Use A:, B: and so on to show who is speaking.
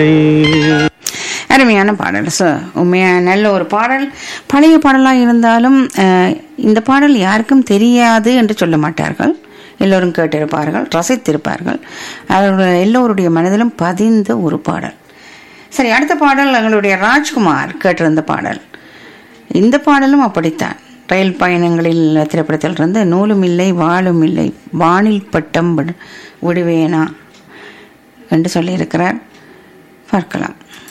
A: அருமையான பாடல் ச உண்மையாக நல்ல ஒரு பாடல் பழைய பாடலாக இருந்தாலும் அஹ், இந்த பாடல் யாருக்கும் தெரியாது என்று சொல்ல மாட்டார்கள் எல்லோரும் கேட்டிருப்பார்கள் ரசித்திருப்பார்கள் அவர்கள் எல்லோருடைய மனதிலும் பதிந்த ஒரு பாடல் சரி அடுத்த பாடல் எங்களுடைய ராஜ்குமார் கேட்டிருந்த பாடல் இந்த பாடலும் அப்படித்தான் ரயில் பயணங்களில் திரைப்படத்தில் இருந்து நூலும் இல்லை வாளும் இல்லை வானில் பட்டம் விடு- விடுவேனா என்று சொல்லியிருக்கிறார் பார்க்கலாம்